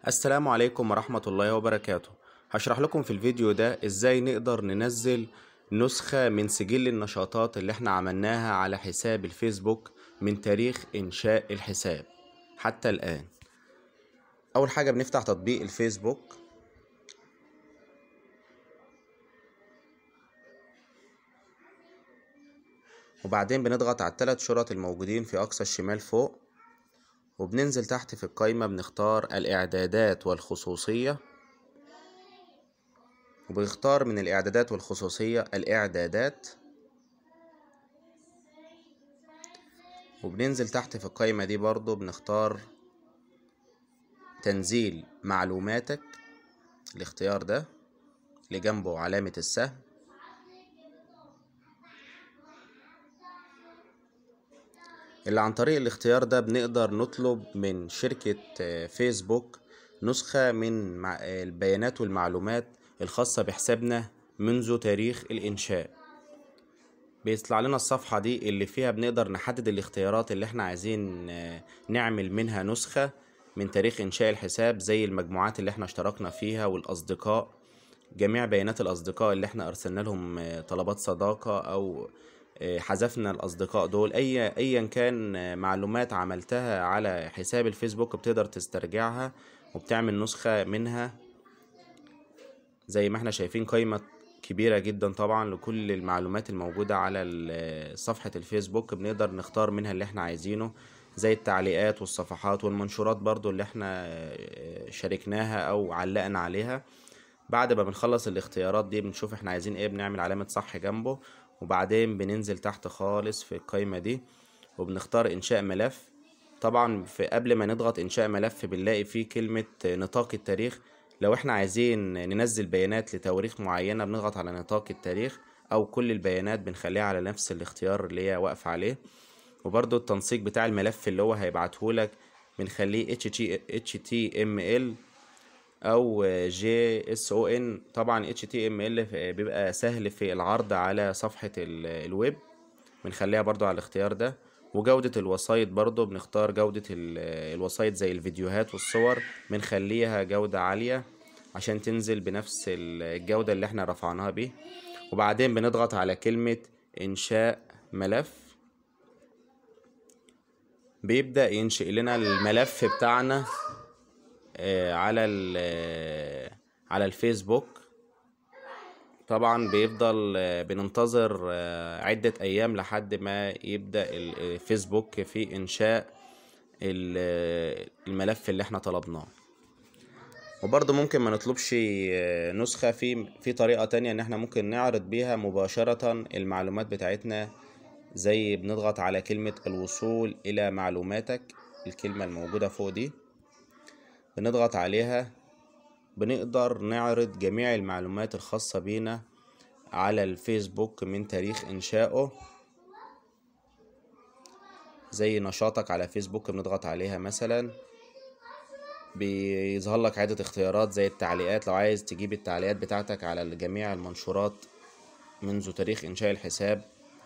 السلام عليكم ورحمة الله وبركاته هشرح لكم في الفيديو ده ازاي نقدر ننزل نسخة من سجل النشاطات اللي احنا عملناها على حساب الفيسبوك من تاريخ انشاء الحساب حتى الآن أول حاجة بنفتح تطبيق الفيسبوك وبعدين بنضغط على الثلاث شرط الموجودين في أقصى الشمال فوق وبننزل تحت في القايمة بنختار الإعدادات والخصوصية وبنختار من الإعدادات والخصوصية الإعدادات وبننزل تحت في القايمة دي برضو بنختار تنزيل معلوماتك الاختيار ده اللي جنبه علامة السهم اللي عن طريق الاختيار ده بنقدر نطلب من شركة فيسبوك نسخة من البيانات والمعلومات الخاصة بحسابنا منذ تاريخ الإنشاء بيطلع لنا الصفحة دي اللي فيها بنقدر نحدد الاختيارات اللي احنا عايزين نعمل منها نسخة من تاريخ إنشاء الحساب زي المجموعات اللي احنا اشتركنا فيها والأصدقاء جميع بيانات الأصدقاء اللي احنا أرسلنا لهم طلبات صداقة أو حذفنا الأصدقاء دول أي أيا كان معلومات عملتها على حساب الفيسبوك بتقدر تسترجعها وبتعمل نسخة منها زي ما احنا شايفين قائمة كبيرة جدا طبعا لكل المعلومات الموجودة على صفحة الفيسبوك بنقدر نختار منها اللي احنا عايزينه زي التعليقات والصفحات والمنشورات برضو اللي احنا شاركناها او علقنا عليها بعد ما بنخلص الاختيارات دي بنشوف احنا عايزين ايه بنعمل علامة صح جنبه وبعدين بننزل تحت خالص في القايمة دي وبنختار انشاء ملف طبعا في قبل ما نضغط انشاء ملف بنلاقي فيه كلمة نطاق التاريخ لو احنا عايزين ننزل بيانات لتواريخ معينة بنضغط على نطاق التاريخ او كل البيانات بنخليها على نفس الاختيار اللي هي واقفة عليه وبرضو التنسيق بتاع الملف اللي هو هيبعتهولك بنخليه HTML او JSON طبعا HTML بيبقى سهل في العرض على صفحة الويب بنخليها برضو على الاختيار ده وجودة الوسائط برضو بنختار جودة الوسائط زي الفيديوهات والصور بنخليها جودة عالية عشان تنزل بنفس الجودة اللي احنا رفعناها بيه وبعدين بنضغط على كلمة انشاء ملف بيبدأ ينشئ لنا الملف بتاعنا على على الفيسبوك طبعا بيفضل بننتظر عدة أيام لحد ما يبدأ الفيسبوك في إنشاء الملف اللي احنا طلبناه وبرضه ممكن ما نطلبش نسخة في في طريقة تانية ان احنا ممكن نعرض بيها مباشرة المعلومات بتاعتنا زي بنضغط على كلمة الوصول إلى معلوماتك الكلمة الموجودة فوق دي بنضغط عليها بنقدر نعرض جميع المعلومات الخاصة بينا على الفيسبوك من تاريخ إنشائه زي نشاطك على فيسبوك بنضغط عليها مثلا بيظهر لك عدة اختيارات زي التعليقات لو عايز تجيب التعليقات بتاعتك على جميع المنشورات منذ تاريخ إنشاء الحساب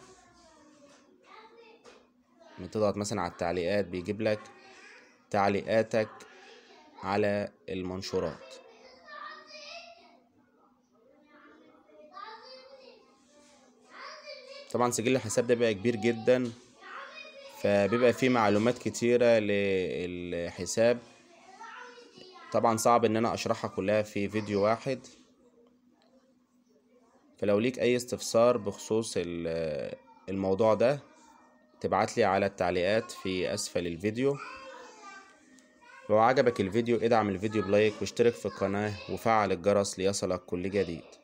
بتضغط مثلا على التعليقات بيجيب لك تعليقاتك على المنشورات طبعا سجل الحساب ده بقى كبير جدا فبيبقى فيه معلومات كتيرة للحساب طبعا صعب ان انا اشرحها كلها في فيديو واحد فلو ليك اي استفسار بخصوص الموضوع ده تبعتلي على التعليقات في اسفل الفيديو لو عجبك الفيديو ادعم الفيديو بلايك واشترك في القناة وفعل الجرس ليصلك كل جديد